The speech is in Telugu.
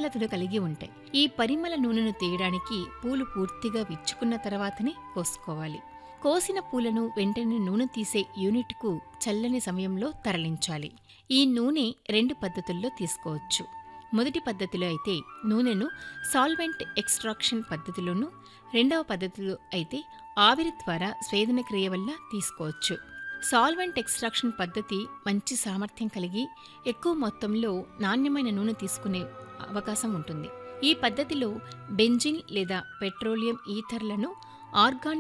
పరిమళతను కలిగి ఉంటాయి ఈ పరిమళ నూనెను తీయడానికి పూలు పూర్తిగా విచ్చుకున్న తర్వాతనే కోసుకోవాలి కోసిన పూలను వెంటనే నూనె తీసే యూనిట్కు చల్లని సమయంలో తరలించాలి ఈ నూనె రెండు పద్ధతుల్లో తీసుకోవచ్చు మొదటి పద్ధతిలో అయితే నూనెను సాల్వెంట్ ఎక్స్ట్రాక్షన్ పద్ధతిలోను రెండవ పద్ధతిలో అయితే ఆవిరి ద్వారా స్వేదన క్రియ వల్ల తీసుకోవచ్చు సాల్వెంట్ ఎక్స్ట్రాక్షన్ పద్ధతి మంచి సామర్థ్యం కలిగి ఎక్కువ మొత్తంలో నాణ్యమైన నూనె తీసుకునే అవకాశం ఉంటుంది ఈ పద్ధతిలో బెంజిన్ లేదా పెట్రోలియం ఈథర్లను ఆర్గానిక్